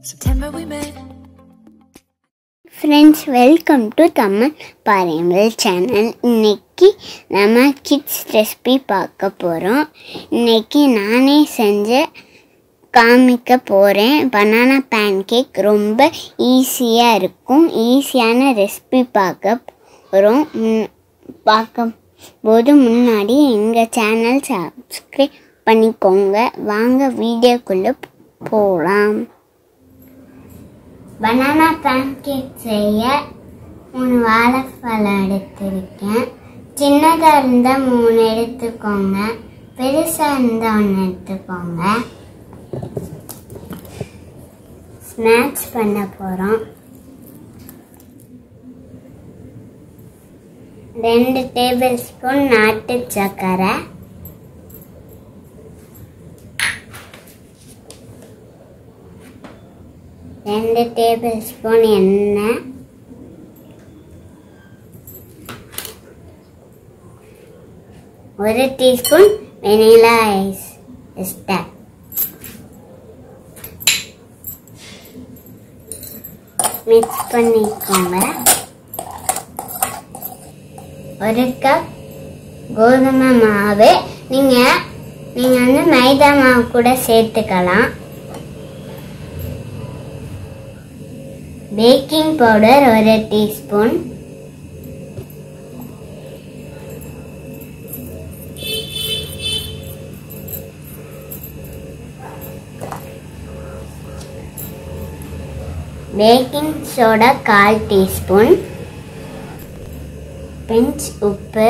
September we met. Friends welcome to Tamil பாரம்பரிய channel இன்னைக்கு நம்ம கிட்ஸ் ரெசிபி பார்க்க போகிறோம் இன்னைக்கு நானே செஞ்ச காமிக்க போகிறேன் பனானா பேன்கேக் ரொம்ப ஈஸியாக இருக்கும் ஈஸியான ரெசிபி பார்க்க போகிறோம் பார்க்க போது முன்னாடி எங்கள் சேனல் சப்ஸ்கிரைப் பண்ணிக்கோங்க வாங்க வீடியோக்குள்ளே போகலாம் பனானா பேன்கேக் செய்ய மூணு வாழைப்பழம் எடுத்திருக்கேன் சின்னதாக இருந்தால் மூணு எடுத்துக்கோங்க பெருசாக இருந்தால் ஒன்று எடுத்துக்கோங்க ஸ்நாக்ஸ் பண்ண போகிறோம் ரெண்டு டேபிள் ஸ்பூன் நாட்டு சர்க்கரை ரெண்டு டேபிள் ஸ்பூன் எண்ணெய் ஒரு டீஸ்பூன் வெனிலா ஐஸ் எஸ்டர் மிக்ஸ் பண்ணிக்கோங்க ஒரு கப் கோதுமை மாவு நீங்கள் நீங்கள் வந்து மைதா மாவு கூட சேர்த்துக்கலாம் பேக்கிங் பவுடர் ஒரு டீஸ்பூன் பேக்கிங் சோடா கால் டீஸ்பூன் பிஞ்ச் உப்பு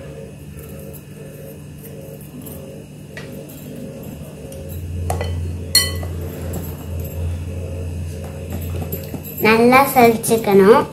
நல்லா சலிச்சுக்கணும்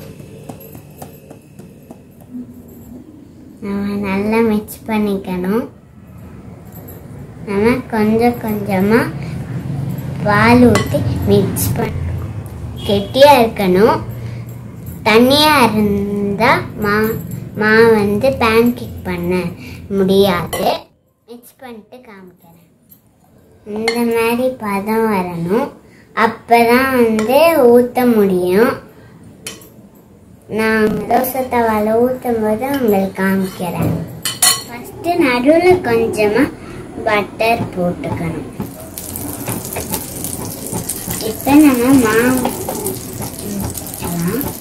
நம்ம நல்லா மிக்ஸ் பண்ணிக்கணும் நம்ம கொஞ்சம் கொஞ்சமாக பால் ஊற்றி மிக்ஸ் பண்ண கெட்டியாக இருக்கணும் தண்ணியாக இருந்தால் மா மா வந்து பேன்கேக் பண்ண முடியாது மிக்ஸ் பண்ணிட்டு காமிக்கிறேன் இந்த மாதிரி பதம் வரணும் அப்போ தான் வந்து ஊற்ற முடியும் நான் தோசை தவால ஊற்றும் போது உங்களுக்கு காமிக்கிறேன் ஃபஸ்ட்டு நடுவில் கொஞ்சமாக பட்டர் போட்டுக்கணும் இப்போ நம்ம மாவு ஊற்றலாம்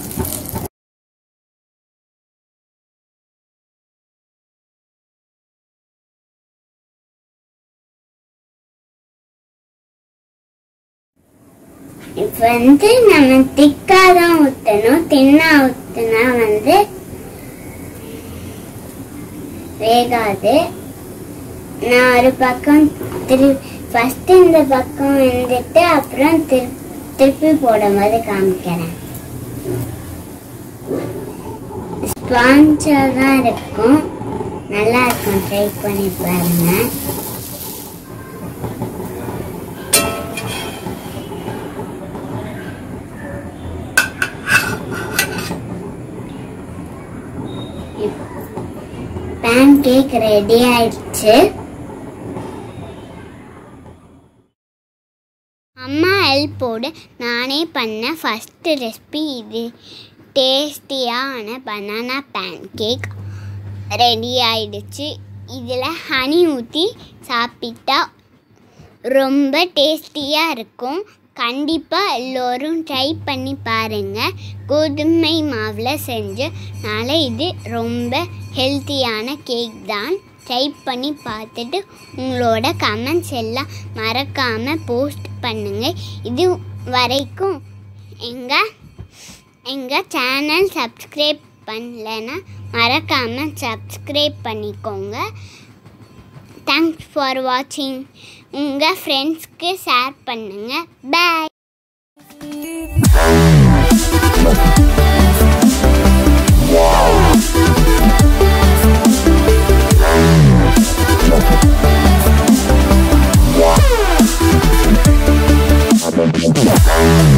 இப்போ வந்து நம்ம திக்காக தான் ஊற்றணும் தின்னா ஊற்றினா வந்து வேகாது நான் ஒரு பக்கம் திரு ஃபஸ்ட்டு இந்த பக்கம் வந்துட்டு அப்புறம் திரு திருப்பி போடும்போது காமிக்கிறேன் ஸ்பான்ஸாக தான் இருக்கும் நல்லா இருக்கும் ட்ரை பண்ணி பாருங்கள் பேன் கேக் ரெடி ஆயிடுச்சு அம்மா ஹெல்ப்போடு நானே பண்ண ஃபஸ்ட்டு ரெசிபி இது டேஸ்டியான பனானா பேன் கேக் ரெடி ஆயிடுச்சு இதில் ஹனி ஊற்றி சாப்பிட்டா ரொம்ப டேஸ்டியாக இருக்கும் கண்டிப்பாக எல்லோரும் ட்ரை பண்ணி பாருங்கள் கோதுமை மாவில் செஞ்சனால இது ரொம்ப ஹெல்த்தியான கேக் தான் ட்ரை பண்ணி பார்த்துட்டு உங்களோட கமெண்ட்ஸ் எல்லாம் மறக்காமல் போஸ்ட் பண்ணுங்கள் இது வரைக்கும் எங்கள் எங்கள் சேனல் சப்ஸ்கிரைப் பண்ணலைன்னா மறக்காமல் சப்ஸ்கிரைப் பண்ணிக்கோங்க தேங்க்ஸ் ஃபார் வாட்சிங் உங்கள் ஃப்ரெண்ட்ஸ்க்கு ஷேர் பண்ணுங்கள் பாய் Wow.